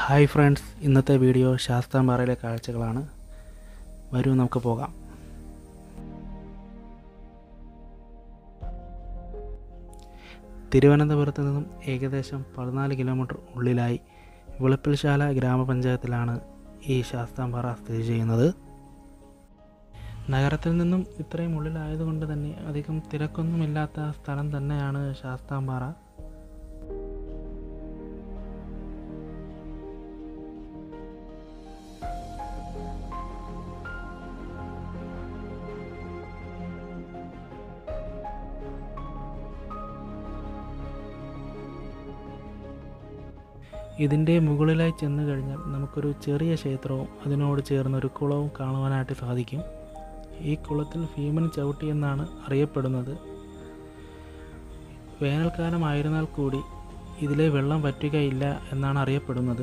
hi friends ഇന്നത്തെ video ശാസ്താംപാറയിലെ കാഴ്ചകളാണ് വരൂ നമുക്ക് പോകാം തിരുവനന്തപുരത്ത് നിന്നും ഏകദേശം പതിനാല് കിലോമീറ്റർ ഉള്ളിലായി വെളുപ്പിൽശാല ഗ്രാമപഞ്ചായത്തിലാണ് ഈ ശാസ്താംപാറ സ്ഥിതി ചെയ്യുന്നത് നഗരത്തിൽ നിന്നും ഇത്രയും ഉള്ളിലായതുകൊണ്ട് തന്നെ അധികം തിരക്കൊന്നുമില്ലാത്ത സ്ഥലം തന്നെയാണ് ശാസ്താംപാറ ഇതിൻ്റെ മുകളിലായി ചെന്ന് കഴിഞ്ഞാൽ നമുക്കൊരു ചെറിയ ക്ഷേത്രവും അതിനോട് ചേർന്ന് ഒരു കുളവും കാണുവാനായിട്ട് സാധിക്കും ഈ കുളത്തിൽ ഭീമൻ ചവിട്ടി എന്നാണ് അറിയപ്പെടുന്നത് വേനൽക്കാലമായിരുന്നാൽ കൂടി ഇതിലെ വെള്ളം വറ്റുകയില്ല എന്നാണ് അറിയപ്പെടുന്നത്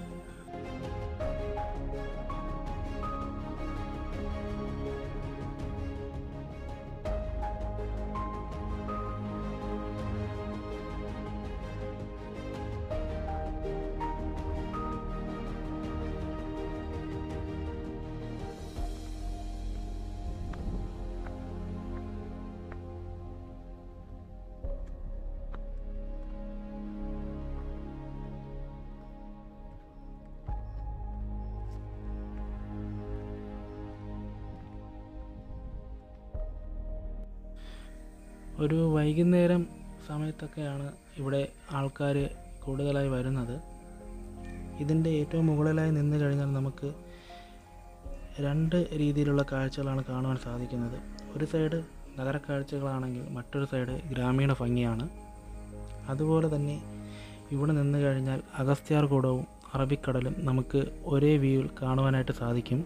ഒരു വൈകുന്നേരം സമയത്തൊക്കെയാണ് ഇവിടെ ആൾക്കാർ കൂടുതലായി വരുന്നത് ഇതിൻ്റെ ഏറ്റവും മുകളിലായി നിന്ന് കഴിഞ്ഞാൽ നമുക്ക് രണ്ട് രീതിയിലുള്ള കാഴ്ചകളാണ് കാണുവാൻ സാധിക്കുന്നത് ഒരു സൈഡ് നഗര കാഴ്ചകളാണെങ്കിൽ മറ്റൊരു സൈഡ് ഗ്രാമീണ ഭംഗിയാണ് അതുപോലെ തന്നെ ഇവിടെ നിന്ന് കഴിഞ്ഞാൽ അഗസ്ത്യാർകൂടവും അറബിക്കടലും നമുക്ക് ഒരേ വ്യൂവിൽ കാണുവാനായിട്ട് സാധിക്കും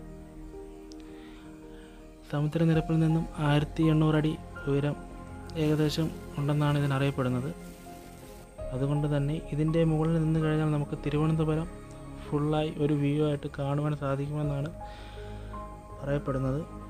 സമുദ്രനിരപ്പിൽ നിന്നും ആയിരത്തി എണ്ണൂറ് അടി ഉയരം ഏകദേശം ഉണ്ടെന്നാണ് ഇതിനറിയപ്പെടുന്നത് അതുകൊണ്ട് തന്നെ ഇതിൻ്റെ മുകളിൽ നിന്ന് കഴിഞ്ഞാൽ നമുക്ക് തിരുവനന്തപുരം ഫുള്ളായി ഒരു വ്യൂ ആയിട്ട് കാണുവാൻ സാധിക്കുമെന്നാണ് പറയപ്പെടുന്നത്